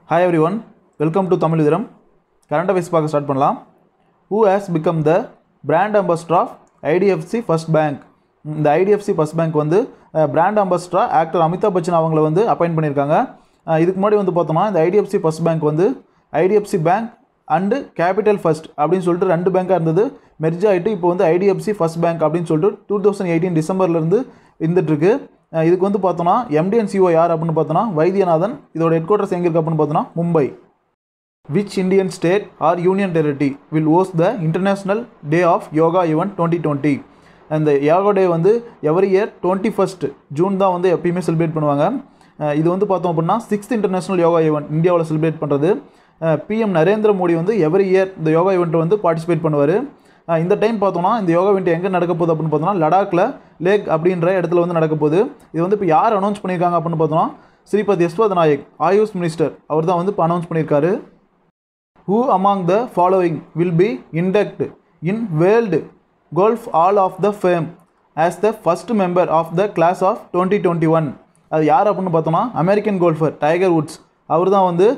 Hi everyone welcome to Tamil இதரம் current affairs பார்க்க start பண்ணலாம் who has become the brand ambassador of IDFC first bank இந்த IDFC first bank வந்து brand அம்பாஸ்டரா actor Amitabh Bachchan அவங்கள வந்து அப்பாயிண்ட் பண்ணியிருக்காங்க அஹ் இதுக்கு முன்னாடி வந்து பார்த்தோம்னா இந்த ஐடிஎஃப்சி ஃபர்ஸ்ட் பேங்க் வந்து IDFC bank and capital first அப்படின்னு சொல்லிட்டு ரெண்டு பேங்காக இருந்தது மெர்ஜ் ஆகிட்டு இப்போ வந்து ஐடிஎஃப்சி ஃபர்ஸ்ட் பேங்க் அப்படின்னு சொல்லிட்டு டூ தௌசண்ட் எயிட்டீன் டிசம்பர்லேருந்து இருந்துகிட்ருக்கு இதுக்கு வந்து பார்த்தோன்னா எம்டிஎன் சிஓ யார் அப்படின்னு பார்த்தோன்னா வைத்தியநாதன் இதோட ஹெட் குவார்ட்டர்ஸ் எங்கே இருக்குது அப்படின்னு பார்த்தோன்னா Mumbai which Indian state or union territory will host the international day of yoga event twenty twenty அந்த யோகா டே வந்து every year twenty first June தான் வந்து எப்பயுமே செலிப்ரேட் பண்ணுவாங்க அஹ் இது வந்து பார்த்தோம் அப்படின்னா சிக்ஸ்த் இன்டர்நேஷ்னல் யோகா ஈவெண்ட் இந்தியாவில் செலிப்ரேட் பண்ணுறது பிஎம் நரேந்திர மோடி வந்து எவரி இயர் இந்த யோகா ஈவெண்ட்டை வந்து பார்ட்டிசிபேட் பண்ணுவார் இந்த டைம் பார்த்தோம்னா இந்த யோகா ஈவெண்ட் எங்கே நடக்க போகுது அப்படின்னு பார்த்தோம்னா லடாக்ல லேக் அப்படின்ற இடத்துல வந்து நடக்க போகுது இது வந்து இப்போ யார் அனௌன்ஸ் பண்ணியிருக்காங்க அப்படின்னு பார்த்தோம்னா ஸ்ரீபத் யஸ்வத் நாயக் ஆயுஷ் மினிஸ்டர் அவர் தான் வந்து இப்போ அனௌன்ஸ் பண்ணியிருக்காரு who among the following will be induct in world golf hall of the fame as the first member of the class of twenty twenty one அது யார் அப்படின்னு பார்த்தோம்னா அமெரிக்கன் கோல்ஃபர் டைகர் வுட்ஸ் அவர் தான் வந்து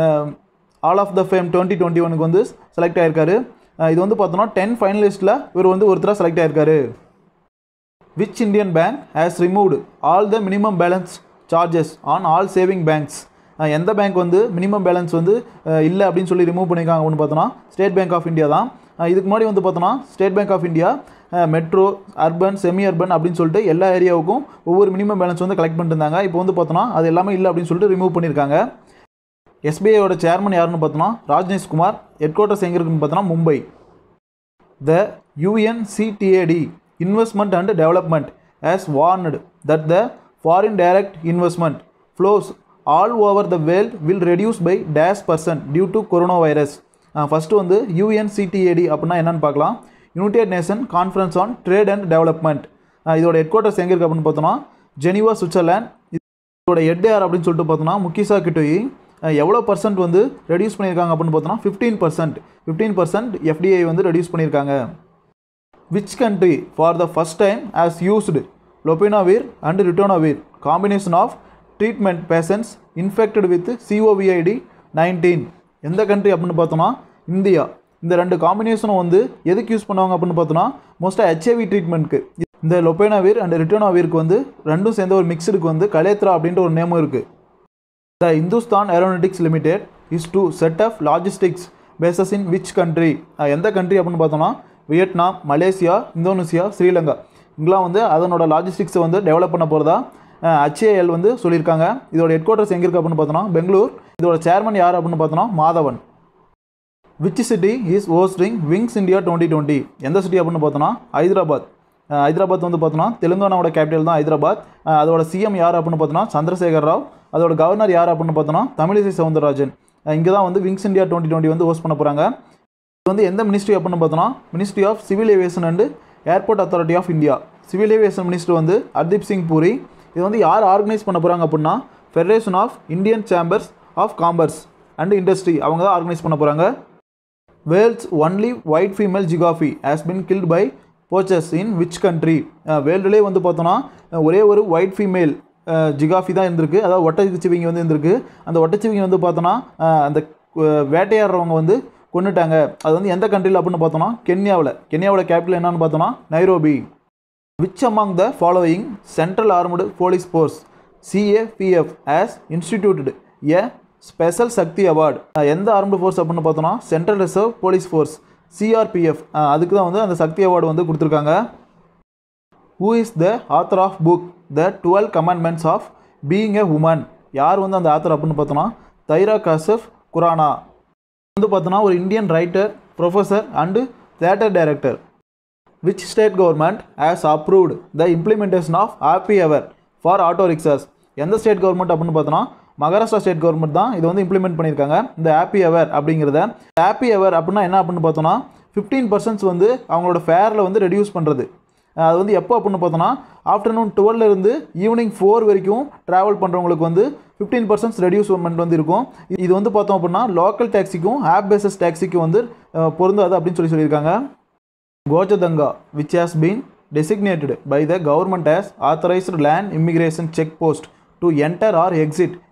hall of the fame twenty twenty ஒனுக்கு வந்து select ஆயிருக்காரு அஹ் இது வந்து பார்த்தோம்னா டென் ஃபைனலிஸ்ட்டில் இவர் வந்து ஒருத்தராக செலக்ட் ஆயிருக்காரு which Indian bank has removed all the minimum balance charges on all saving banks எந்த பேங்க் வந்து மினிமம் பேலன்ஸ் வந்து அஹ், இல்லை அப்படின்னு சொல்லி ரிமூவ் பண்ணியிருக்காங்க அப்படின்னு பார்த்தோன்னா ஸ்டேட் பேங்க் ஆஃப் இந்தியா தான் அஹ், இதுக்கு முன்னாடி வந்து பார்த்தோன்னா State Bank of India metro urban semi urban அப்படின்னு சொல்லிட்டு எல்லா ஏரியாவுக்கும் ஒவ்வொரு மினிமம் பேலன்ஸ் வந்து கலெக்ட் பண்ணிட்டு இருந்தாங்க இப்போ வந்து பார்த்தோன்னா அது எல்லாமே இல்லை அப்படின்னு சொல்லிட்டு ரிமூவ் பண்ணியிருக்காங்க எஸ்பிஐயோட சேர்மன் யாருன்னு பார்த்தோன்னா ராஜ்னேஷ் குமார் ஹெட் குவார்ட்டர்ஸ் எங்கே இருக்குன்னு பார்த்தோன்னா Mumbai The UNCTAD Investment and Development has warned that the foreign direct investment flows all over the world will reduce by dash percent due to coronavirus. First வந்து யூஎன்சிடிஏடி அப்படின்னா என்னன்னு பார்க்கலாம் United Nation conference on trade and development இதோட headquarters எங்கே இருக்குது அப்படின்னு பார்த்தோன்னா Geneva Switzerland இதோட ஹெட் யார் அப்படின்னு சொல்லிட்டு பார்த்தோன்னா முக்கிசா கிட்டோயி அஹ் எவ்வளோ பர்சன்ட் வந்து ரெடியூஸ் பண்ணியிருக்காங்க அப்படின்னு பார்த்தோன்னா fifteen percent fifteen percent FDI வந்து ரெடியூஸ் பண்ணியிருக்காங்க which country for the first time as used lopinavir and ritonavir combination of treatment patients infected with COVID nineteen எந்த கண்ட்ரி அப்படின்னு பார்த்தோன்னா இந்தியா இந்த ரெண்டு காம்பினேஷனும் வந்து எதுக்கு யூஸ் பண்ணுவாங்க அப்படின்னு பார்த்தோன்னா மோஸ்ட்டாக ஹெச்ஐவி ட்ரீட்மெண்ட்க்கு இந்த லொபேனாவீர் அண்ட் ரிட்டோனாவீருக்கு வந்து ரெண்டும் சேர்ந்த ஒரு மிக்சடுக்கு வந்து கலேத்ரா அப்படின்ற ஒரு நேமும் இருக்குது the Hindustan Aeronautics Limited is to set of logistics bases in which country எந்த கண்ட்ரி அப்படின்னு பார்த்தோம்னா வியட்நாம் மலேசியா இந்தோனேசியா ஸ்ரீலங்கா இங்கெல்லாம் வந்து அதனோட லாஜிஸ்டிக்ஸை வந்து டெவலப் பண்ண போகிறதா ஹச்ஏஎல் வந்து சொல்லியிருக்காங்க இதோட ஹெட் குவார்ட்டர்ஸ் எங்கே இருக்குது அப்படின்னு பார்த்தோன்னா பெங்களூர் இதோட சேர்மன் யார் அப்படின்னு பார்த்தோன்னா Madhavan which city is hosting Wings India twenty twenty எந்த சிட்டி அப்படின்னு பார்த்தோன்னா ஹைதராபாத் அஹ் ஹைதராபாத் வந்து பார்த்தோன்னா தெலுங்கானாவோட கேபிட்டல் தான் ஹைதராபாத் அஹ் அதோட சிஎம் யார் அப்படின்னு பார்த்தோன்னா சந்திரசேகர் ராவ் அதோட கவர்னர் யார் அப்படின்னு பார்த்தோன்னா தமிழிசை சவுந்தரராஜன் இங்கே தான் வந்து விங்ஸ் இந்தியா டுவெண்ட்டி டுவெண்ட்டி வந்து ஹோஸ்ட் பண்ண போகிறாங்க இது வந்து எந்த மினிஸ்ட்ரி அப்படின்னு பார்த்தோன்னா ministry of civil aviation and airport authority of India civil aviation minister வந்து ஹர்தீப் சிங் பூரி இது வந்து யார் ஆர்கனைஸ் பண்ண போகிறாங்க அப்படின்னா Federation of Indian Chambers of Commerce and Industry அவங்க தான் ஆர்கனைஸ் பண்ண போகிறாங்க world's only white female giraffe has been killed by poachers in which country வேர்ல்டுலேயே வந்து பார்த்தோன்னா அஹ் ஒரே ஒரு ஒயிட் ஃபீமேல் ஜிகாஃபி தான் இருந்திருக்கு அதாவது ஒட்டச்சிவிங்கி வந்து இருந்திருக்கு அந்த ஒட்டச்சிவிங்கி வந்து பார்த்தோன்னா அஹ் அந்த அஹ் வேட்டையாடுறவங்க வந்து கொண்டுட்டாங்க அது வந்து எந்த கண்ட்ரியில் அப்படின்னு பார்த்தோன்னா கென்யாவில் கென்யாவோட கேபிட்டல் என்னன்னு பார்த்தோன்னா Nairobi which among the following central armed police force CAPF has instituted a special Shakti award எந்த ஆர்ம்டு ஃபோர்ஸ் அப்படின்னு பார்த்தோன்னா Central Reserve Police Force CRPF அதுக்கு தான் வந்து அந்த சக்தி அவார்டு வந்து கொடுத்துருக்காங்க who is the author of book the twelve commandments of being a woman யார் வந்து அந்த ஆத்தர் அப்படின்னு பார்த்தோன்னா தைரா காசப் குரானா வந்து பார்த்தோன்னா ஒரு Indian writer professor and theatre director which state government has approved the implementation of happy hour for auto rickshaws எந்த state government அப்படின்னு பார்த்தோன்னா மகாராஷ்டிரா ஸ்டேட் கவர்மெண்ட் தான் இது வந்து இம்ப்ளிமெண்ட் பண்ணியிருக்காங்க இந்த ஹாப்பி அவர் அப்படிங்கிறத ஹாப்பி அவர் அப்படின்னா என்ன அப்படின்னு பார்த்தோன்னா ஃபிஃப்டீன் பர்சன்ட்ஸ் வந்து அவங்களோட ஃபேரில் வந்து ரெடியூஸ் பண்ணுறது அது வந்து எப்போ அப்படின்னு பார்த்தோன்னா ஆஃப்டர்நூன் டுவெல்ல இருந்து ஈவினிங் ஃபோர் வரைக்கும் ட்ராவல் பண்ணுறவங்களுக்கு வந்து ஃபிஃப்டீன் பர்சன்ட் ரெடியூஸ்மெண்ட் வந்து இருக்கும் இது வந்து பார்த்தோம் அப்படின்னா லோக்கல் டேக்ஸிக்கும் ஆப் பேசஸ் டேக்ஸிக்கும் வந்து அஹ், பொருந்தாது அப்படின்னு சொல்லி சொல்லியிருக்காங்க Ghojadanga which has been designated by the government as authorized land immigration check post to enter or exit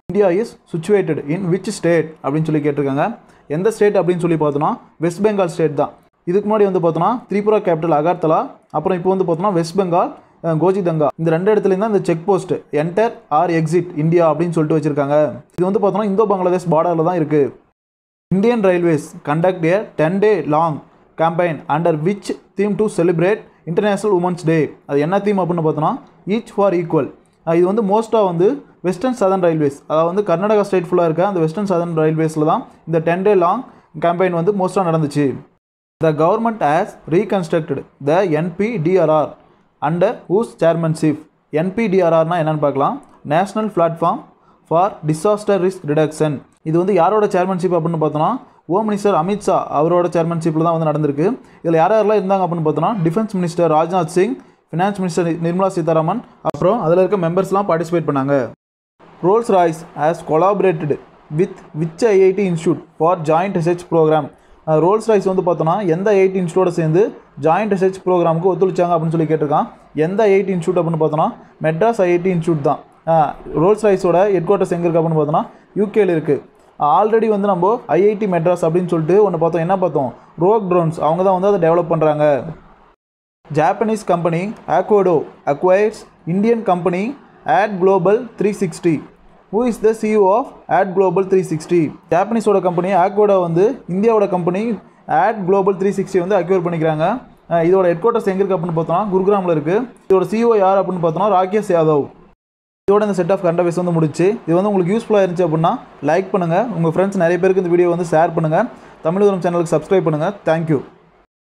India is situated in which state அப்படின்னு சொல்லி கேட்டிருக்காங்க எந்த ஸ்டேட் அப்படின்னு சொல்லி பார்த்தோன்னா வெஸ்ட் பெங்கால் ஸ்டேட் தான் இதுக்கு முன்னாடி வந்து பார்த்தோன்னா திரிபுரா கேபிட்டல் அகர்த்தலா அப்புறம் இப்போ வந்து பார்த்தோன்னா வெஸ்ட் பெங்கால் அஹ், கோஜிதங்கா இந்த ரெண்டு இடத்துலையும் தான் இந்த check post enter or exit India அப்படின்னு சொல்லிட்டு வச்சிருக்காங்க இது வந்து பார்த்தோன்னா இந்தோ பங்களாதேஷ் பார்டரில் தான் இருக்குது Indian Railways conduct a ten day long campaign under which theme to celebrate international women's day அது என்ன தீம் அப்படின்னு பார்த்தோன்னா ஈச் ஃபார் ஈக்குவல் இது வந்து மோஸ்ட்டாக வந்து வெஸ்டர்ன் சதர்ன் ரயில்வேஸ் அதாவது வந்து கர்நாடகா ஸ்டேட் ஃபுல்லாக இருக்க அந்த வெஸ்டர்ன் சதர்ன் ரயில்வேஸில் தான் இந்த டென் டே லாங் campaign வந்து மோஸ்ட்டாக நடந்துச்சு the government has reconstructed the NPDRR under whose chairmanship என்பிடிஆர்ஆர்னா என்னன்னு பார்க்கலாம் national platform for disaster risk reduction இது வந்து யாரோட சேர்மன்ஷிப் அப்படின்னு பார்த்தோன்னா ஹோம் மினிஸ்டர் அமித்ஷா அவரோட சேர்மன்ஷிப்பில் தான் வந்து நடந்திருக்கு இதில் யார் யாரெல்லாம் இருந்தாங்க அப்படின்னு பார்த்தோன்னா defence minister Rajnath Singh finance minister Nirmala Sitharaman அப்புறம் அதில் இருக்க மெம்பர்ஸ்லாம் பார்ட்டிசிபேட் பண்ணாங்க Rolls Royce has collaborated with which IIT institute for joint research programme Rolls Royce வந்து பார்த்தோன்னா எந்த ஐஐடி இன்ஸ்டியூட்டோட சேர்ந்து ஜாயிண்ட் ரிசர்ச் ப்ரோக்ராமுக்கு ஒத்துழைச்சாங்க அப்படின்னு சொல்லி கேட்டிருக்கான் எந்த ஐஐடி இன்ஸ்டியூட் அப்படின்னு பார்த்தோன்னா மெட்ராஸ் ஐஐடி இன்ஸ்டியூட் தான் ரோல்ஸ் ராய்ஸோட ஹெட் குவார்ட்டர்ஸ் எங்கே இருக்குது அப்படின்னு பார்த்தோன்னா யூகேல இருக்குது ஆல்ரெடி வந்து நம்ம ஐஐடி மெட்ராஸ் அப்படின்னு சொல்லிட்டு ஒன்று பார்த்தோம் என்ன பார்த்தோம் ரோக் ட்ரோன்ஸ் அவங்க தான் வந்து அதை டெவலப் பண்ணுறாங்க ஜாப்பனீஸ் கம்பெனி ஆக்வடோ acquires Indian company Ad Global three sixty who is the CEO of Ad Global three sixty ஜாப்பனீஸோட கம்பெனி ஆக்வடோ வந்து இந்தியாவோட company Ad Global three sixty வந்து அக்யூர் பண்ணிக்கிறாங்க அஹ் இதோட ஹெட் குவார்ட்டர்ஸ் எங்கே இருக்குது அப்படின்னு பார்த்தோம்னா குருகிராமில் இருக்குது இதோட சிஇஓ யார் அப்படின்னு பார்த்தோம்னா ராகேஷ் யாதவ் இதோட இந்த செட் ஆஃப் கண்டவைஸ் வந்து முடிச்சு இது வந்து உங்களுக்கு யூஸ்ஃபுல்லாக இருந்துச்சு அப்படின்னா லைக் பண்ணுங்கள் உங்கள் ஃப்ரெண்ட்ஸ் நிறைய பேருக்கு இந்த வீடியோ வந்து ஷேர் பண்ணுங்கள் தமிழ் சேனலுக்கு சப்ஸ்கிரைப் பண்ணுங்கள் தேங்க்யூ